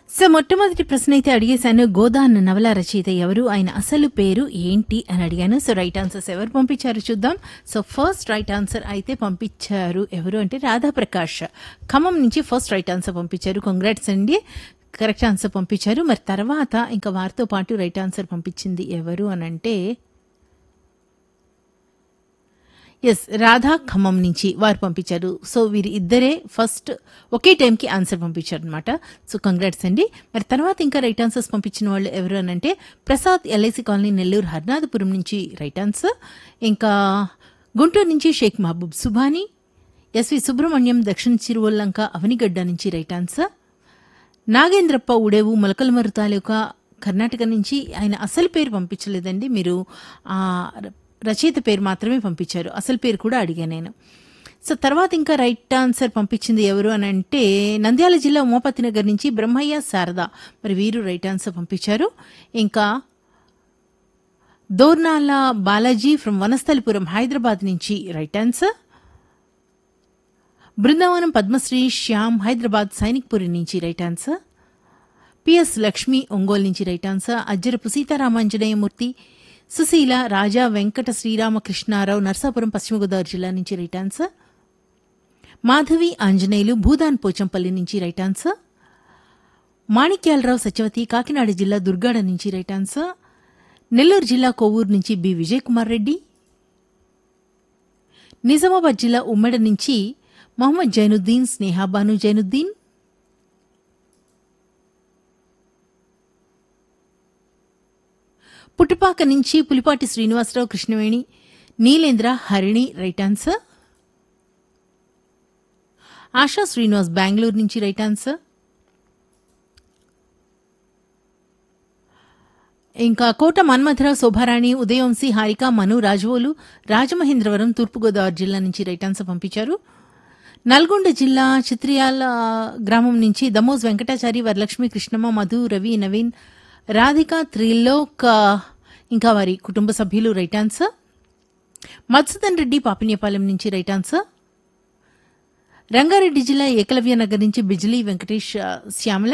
so మొట్టమొదటి ప్రశ్న అయితే అడిగేశాను గోదాన్ నవల రచయిత ఎవరు ఆయన అసలు పేరు ఏంటి అని అడిగాను సో రైట్ ఆన్సర్స్ ఎవరు పంపించారు చూద్దాం సో ఫస్ట్ రైట్ ఆన్సర్ అయితే పంపించారు ఎవరు అంటే రాధాప్రకాష్ ఖమ్మం నుంచి ఫస్ట్ రైట్ ఆన్సర్ పంపించారు కంగ్రాట్స్ అండి కరెక్ట్ ఆన్సర్ పంపించారు మరి తర్వాత ఇంకా వారితో పాటు రైట్ ఆన్సర్ పంపించింది ఎవరు అని అంటే ఎస్ రాధా ఖమ్మం నుంచి వారు పంపించారు సో వీరి ఇద్దరే ఫస్ట్ ఒకే టైంకి ఆన్సర్ పంపించారు అనమాట సో కంగ్రాట్స్ అండి మరి తర్వాత ఇంకా రైట్ ఆన్సర్స్ పంపించిన వాళ్ళు ఎవరు అని అంటే ప్రసాద్ ఎల్ఐసి కాలనీ నెల్లూరు హర్నాథపురం నుంచి రైట్ ఆన్సర్ ఇంకా గుంటూరు నుంచి షేక్ మహబూబ్ సుబానీ ఎస్వి సుబ్రహ్మణ్యం దక్షిణ చిరువల్లంక అవనిగడ్డ నుంచి రైట్ ఆన్సర్ నాగేంద్రప్ప ఉడేవు మొలకలమరు తాలూకా కర్ణాటక నుంచి ఆయన అసలు పేరు పంపించలేదండి మీరు ఆ రచయిత పేరు మాత్రమే పంపించారు అసలు పేరు కూడా అడిగాను నేను సో తర్వాత ఇంకా రైట్ ఆన్సర్ పంపించింది ఎవరు అని అంటే నంద్యాల జిల్లా ఉమాపతి నగర్ నుంచి బ్రహ్మయ్య శారద మరి వీరు రైట్ ఆన్సర్ పంపించారు ఇంకా దోర్నాల బాలాజీ ఫ్రమ్ వనస్థలిపురం హైదరాబాద్ నుంచి రైట్ ఆన్సర్ బృందావనం పద్మశ్రీ శ్యామ్ హైదరాబాద్ సైనిక్పురి నుంచి right answer PS Lakshmi Ongole నుంచి రైట్ ఆన్సర్ అజ్జరపు సీతారామాంజనేయమూర్తి సుశీల రాజా వెంకట శ్రీరామకృష్ణారావు నర్సాపురం పశ్చిమ గోదావరి జిల్లా నుంచి రైట్ ఆన్సర్ మాధవి ఆంజనేయులు భూదాన్ పోచంపల్లి నుంచి రైట్ ఆన్సర్ మాణిక్యాలరావు సత్యవతి కాకినాడ జిల్లా దుర్గాడ నుంచి రైట్ ఆన్సర్ నెల్లూరు జిల్లా కొవ్వూరు నుంచి బి విజయ్ కుమార్ రెడ్డి నిజామాబాద్ జిల్లా ఉమ్మడ నుంచి మొహమ్మద్ జైనుద్దీన్ స్నేహాబాను జైనుద్దీన్ పుట్టుపాక నుంచి పులిపాటి శ్రీనివాసరావు కృష్ణవేణి నీలేంద్ర హరిణి రైట్ ఆన్సర్ ఆశా శ్రీనివాస్ బెంగళూరు నుంచి రైట్ ఆన్సర్ ఇంకా కోట మన్మథరావు శోభారాణి ఉదయవంశీ హారిక మను రాజవోలు రాజమహేంద్రవరం తూర్పుగోదావరి జిల్లా నుంచి రైట్ ఆన్సర్ పంపించారు నల్గొండ జిల్లా చిత్రియాల గ్రామం నుంచి దమోజ్ వెంకటాచారి వరలక్ష్మి కృష్ణమ్మ మధు రవి నవీన్ రాధిక త్రిలోక్ ఇంకా వారి కుటుంబ సభ్యులు రైట్ ఆన్సర్ మత్సుదన్ రెడ్డి పాపినేపాలెం నుంచి రైట్ ఆన్సర్ రంగారెడ్డి జిల్లా ఏకలవ్య నగర్ నుంచి బిజిలీ వెంకటేష్ ఆ, శ్యామల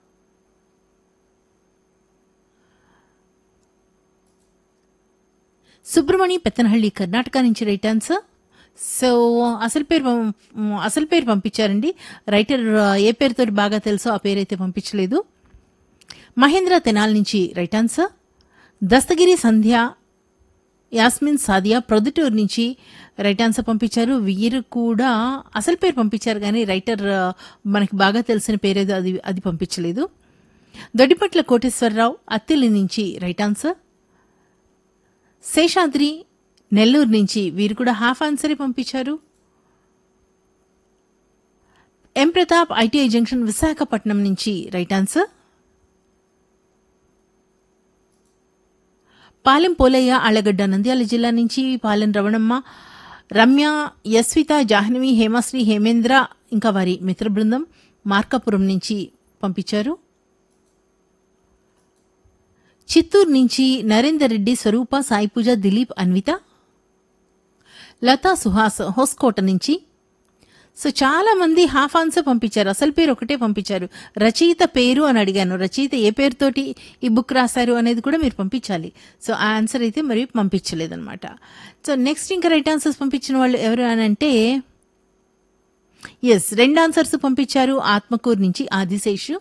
సుబ్రమణి పెత్తనహಳ್ಳಿ కర్ణాటక నుంచి రైట్ ఆన్సర్ సో అసలు పేరు పం- అసలు పేరు పంపించారండి రైటర్ ఆ, ఏ పేరుతో బాగా తెలుసో ఆ పేరైతే పంపించలేదు మహేంద్ర తెనాల్ నుంచి రైట్ ఆన్సర్ దస్తగిరి సంధ్య యాస్మిన్ సాదియా ప్రొద్దుటూరు నుంచి రైట్ ఆన్సర్ పంపించారు వీరు కూడా అసలు పేరు పంపించారు కానీ రైటర్ ఆ, మనకి బాగా తెలిసిన పేరేదో అది అది పంపించలేదు దొడ్డిపట్ల కోటేశ్వరరావు అత్తిలి నుంచి రైట్ ఆన్సర్ శేషాద్రి నెల్లూరు నుంచి వీరు కూడా హాఫ్ ఆన్సరే పంపించారు M Pratap ITI junction Visakhapatnam నుంచి రైట్ ఆన్సర్ పాలెం పోలయ్య ఆళ్లగడ్డ నంద్యాల జిల్లా నుంచి పాలెం రవణమ్మ రమ్య యస్విత జాహ్నవి హేమశ్రీ హేమేంద్ర ఇంకా వారి మిత్ర బృందం మార్కాపురం నుంచి పంపించారు చిత్తూరు నుంచి నరేందర్ రెడ్డి స్వరూప సాయిపూజ దిలీప్ అన్విత లతా సుహాస్ హోస్కోట నుంచి సో చాలా మంది హాఫ్ ఆన్సర్ పంపించారు అసలు పేరు ఒకటే పంపించారు రచయిత పేరు అని అడిగాను రచయిత ఏ పేరుతోటి ఈ బుక్ రాశారు అనేది కూడా మీరు పంపించాలి సో ఆ ఆన్సర్ అయితే మరి పంపించలేదన్నమాట సో నెక్స్ట్ ఇంకా రైట్ ఆన్సర్స్ పంపించిన వాళ్ళు ఎవరు అని అంటే ఎస్ రెండు ఆన్సర్స్ పంపించారు ఆత్మకూరు నుంచి ఆదిశేషు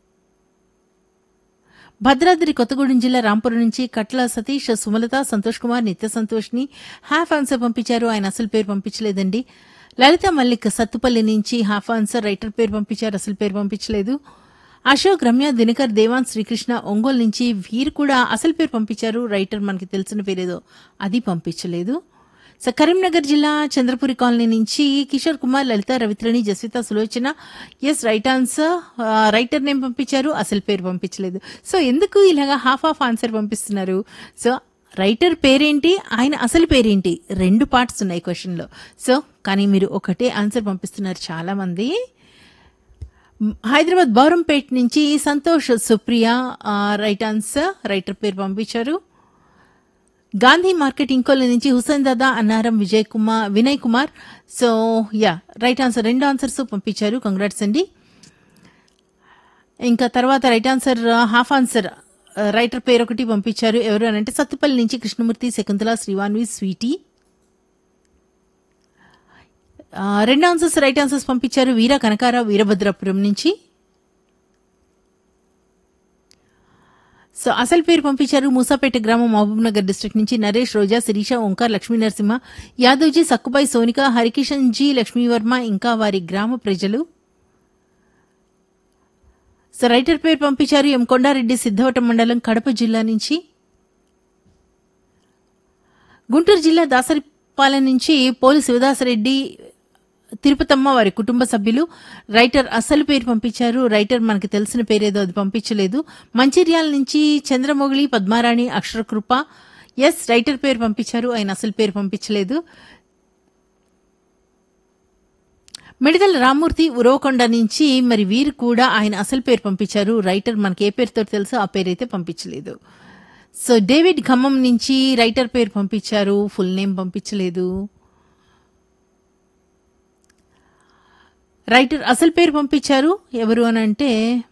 భద్రాద్రి కొత్తగూడెం జిల్లా రాంపురం నుంచి కట్ల సతీష్ సుమలత సంతోష్ కుమార్ నిత్య సంతోష్ని హాఫ్ ఆన్సర్ పంపించారు ఆయన అసలు పేరు పంపించలేదండి లలిత మల్లిక్ సత్తుపల్లి నుంచి హాఫ్ ఆన్సర్ రైటర్ పేరు పంపించారు అసలు పేరు పంపించలేదు అశోక్ రమ్య దినకర్ దేవాన్ శ్రీకృష్ణ ఒంగోలు నుంచి వీరు కూడా అసలు పేరు పంపించారు రైటర్ మనకి తెలిసిన పేరేదో అది పంపించలేదు సో కరీంనగర్ జిల్లా చంద్రపురి కాలనీ నుంచి Kishore Kumar Lalitha Ravitrani Jaswitha Sulochana yes right answer writer name పంపించారు అసలు పేరు పంపించలేదు సో ఎందుకు ఇలాగా హాఫ్ హాఫ్ ఆన్సర్ పంపిస్తున్నారు సో రైటర్ పేరేంటి ఆయన అసలు పేరేంటి రెండు పార్ట్స్ ఉన్నాయి క్వశ్చన్లో సో కానీ మీరు ఒకటే ఆన్సర్ పంపిస్తున్నారు చాలా మంది హైదరాబాద్ బౌరంపేట్ నుంచి సంతోష్ సుప్రియ ఆ, రైట్ ఆన్సర్ రైటర్ పేరు పంపించారు గాంధీ మార్కెట్ ఇంకోల నుంచి Hussain Dada Annaram Vijay Kumar Vinay Kumar so yeah right answer రెండు ఆన్సర్స్ పంపించారు కంగ్రాట్స్ అండి ఇంకా తర్వాత right answer half answer writer పేరు ఒకటి పంపించారు ఎవరు అని అంటే సత్తుపల్లి నుంచి కృష్ణమూర్తి శకుంతల శ్రీవాన్వి స్వీటీ ఆ, రెండు ఆన్సర్స్ రైట్ ఆన్సర్స్ పంపించారు వీర కనకార వీరభద్రపురం నుంచి సో అసలు పేరు పంపించారు మూసాపేట గ్రామం మహబూబ్ నగర్ డిస్ట్రిక్ట్ నుంచి నరేష్ రోజా శిరీష ఓంకార్ లక్ష్మీ నరసింహ యాదవ్జీ సక్కుబాయి సోనిక హరికిషన్ జీ లక్ష్మీవర్మ ఇంకా వారి గ్రామ ప్రజలు సో రైటర్ పేరు పంపించారు ఎం కొండారెడ్డి సిద్ధవటం మండలం కడప జిల్లా నుంచి గుంటూరు జిల్లా దాసరిపాలెం నుంచి పోలు శివదాసరెడ్డి తిరుపతమ్మ వారి కుటుంబ సభ్యులు రైటర్ అసలు పేరు పంపించారు రైటర్ మనకి తెలిసిన పేరేదో అది పంపించలేదు మంచిర్యాల నుంచి చంద్రమొగిలి పద్మారాణి అక్షరకృప ఎస్ రైటర్ పేరు పంపించారు ఆయన అసలు పేరు పంపించలేదు మిడతల రామూర్తి ఉరవకొండ నుంచి మరి వీరు కూడా ఆయన అసలు పేరు పంపించారు రైటర్ మనకి ఏ పేరుతో తెలుసో ఆ పేరైతే పంపించలేదు సో డేవిడ్ ఖమ్మం నుంచి రైటర్ పేరు పంపించారు ఫుల్ నేమ్ పంపించలేదు రైటర్ అసలు పేరు పంపించారు ఎవరు అని అంటే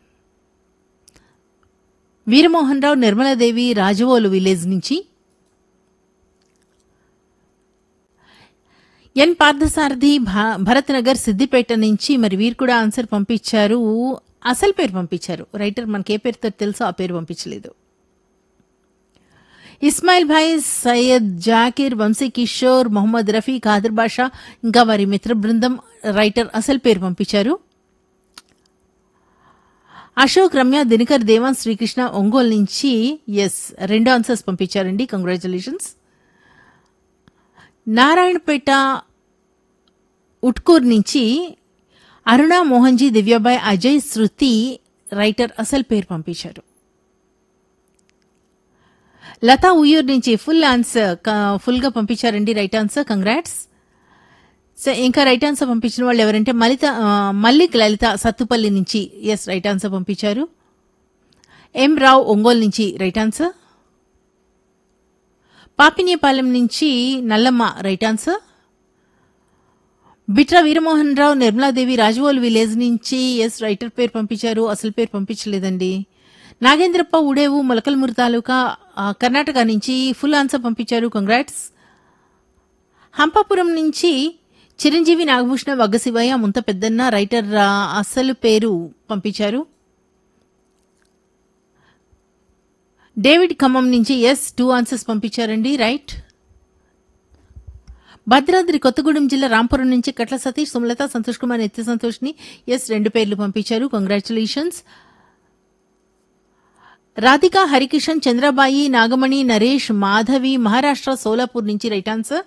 వీరమోహన్ రావు నిర్మలాదేవి రాజవోలు విలేజ్ నుంచి ఎన్ పార్థసారథి భా- భరత్ నగర్ సిద్దిపేట నుంచి మరి వీరు కూడా ఆన్సర్ పంపించారు అసలు పేరు పంపించారు రైటర్ మనకి ఏ పేరుతో తెలుసో ఆ పేరు పంపించలేదు ఇస్మాయిల్ భాయ్ సయ్యద్ జాకిర్ వంశీ కిషోర్ మొహమ్మద్ రఫీ ఖాదర్ బాషా ఇంకా వారి మిత్ర బృందం రైటర్ అసలు పేరు పంపించారు అశోక్ రమ్య దినకర్ దేవాన్ శ్రీకృష్ణ ఒంగోలు నుంచి ఎస్ రెండు ఆన్సర్స్ పంపించారండి కంగ్రాచులేషన్స్ నారాయణపేట ఉట్కూర్ నుంచి అరుణ మోహన్జీ దివ్యాబాయ్ అజయ్ శృతి రైటర్ అసలు పేరు పంపించారు లతా ఉయ్యూర్ నుంచి ఫుల్ ఆన్సర్ ఫుల్గా పంపించారండి రైట్ ఆన్సర్ కంగ్రాట్స్ సో ఇంకా రైట్ ఆన్సర్ పంపించిన వాళ్ళు ఎవరంటే మలిత ఆ, మల్లిక్ లలిత సత్తుపల్లి నుంచి ఎస్ రైట్ ఆన్సర్ పంపించారు ఎం రావు ఒంగోలు నుంచి రైట్ ఆన్సర్ పాపినియపాలెం నుంచి Nallamma right answer Bitra Veeramohan Rao Nirmaladevi Rajavol village నుంచి ఎస్ రైటర్ పేరు పంపించారు అసలు పేరు పంపించలేదండి నాగేంద్రప్ప ఉడేవు మొలకల్మూరు తాలూకా ఆ, కర్ణాటక నుంచి ఫుల్ ఆన్సర్ పంపించారు కంగ్రాట్స్ హంపాపురం నుంచి చిరంజీవి నాగభూషణ వగ్గశివయ్య ముంత పెద్దన్న రైటర్ ఆ, అసలు పేరు పంపించారు డేవిడ్ ఖమ్మం నుంచి ఎస్ టూ ఆన్సర్స్ పంపించారండి రైట్ భద్రాద్రి కొత్తగూడెం జిల్లా రాంపురం నుంచి కట్ల సతీష్ సుమలత సంతోష్ కుమార్ నిత్య సంతోష్ని ఎస్ రెండు పేర్లు పంపించారు కంగ్రాచులేషన్స్ రాధిక హరికిషన్ చంద్రబాయి నాగమణి నరేష్ మాధవి మహారాష్ట్ర సోలాపూర్ నుంచి రైట్ ఆన్సర్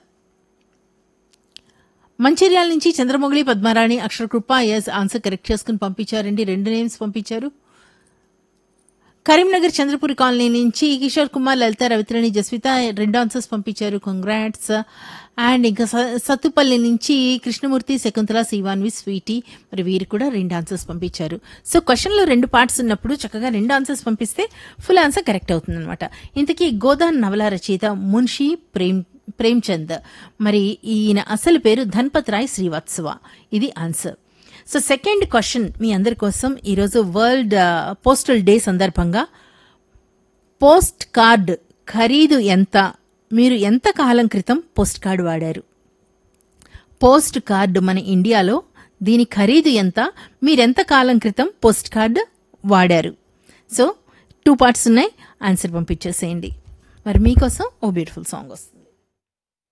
మంచిర్యాల నుంచి Chandramogili Padmarani Aksharakrupa yes answer correct చేసుకుని పంపించారండి రెండు నేమ్స్ పంపించారు కరీంనగర్ చంద్రపురి కాలనీ నుంచి కిషోర్ కుమార్ లలిత రవిత్రణి జస్విత రెండు ఆన్సర్స్ పంపించారు కంగ్రాట్స్ అండ్ ఇంకా స- సత్తుపల్లి నుంచి కృష్ణమూర్తి శకుంతల శ్రీవాన్వి స్వీటీ మరి వీరు కూడా రెండు ఆన్సర్స్ పంపించారు సో క్వశ్చన్లో రెండు పార్ట్స్ ఉన్నప్పుడు చక్కగా రెండు ఆన్సర్స్ పంపిస్తే ఫుల్ ఆన్సర్ కరెక్ట్ అవుతుంది అనమాట ఇంతకీ గోదాన్ నవల రచయిత మున్షి ప్రేమ్ ప్రేమ్చంద్ మరి ఈయన అసలు పేరు ధన్పత్ రాయ్ శ్రీవాత్సవ ఇది ఆన్సర్ సో సెకండ్ క్వశ్చన్ మీ అందరి కోసం ఈరోజు వరల్డ్ పోస్టల్ డే సందర్భంగా పోస్ట్ కార్డ్ ఖరీదు ఎంత మీరు ఎంత కాలం క్రితం పోస్ట్ కార్డు వాడారు పోస్ట్ కార్డు మన ఇండియాలో దీని ఖరీదు ఎంత మీరెంత కాలం క్రితం పోస్ట్ కార్డు వాడారు సో టూ పార్ట్స్ ఉన్నాయి ఆన్సర్ పంపించేసేయండి మరి మీకోసం ఓ బ్యూటిఫుల్ సాంగ్ వస్తుంది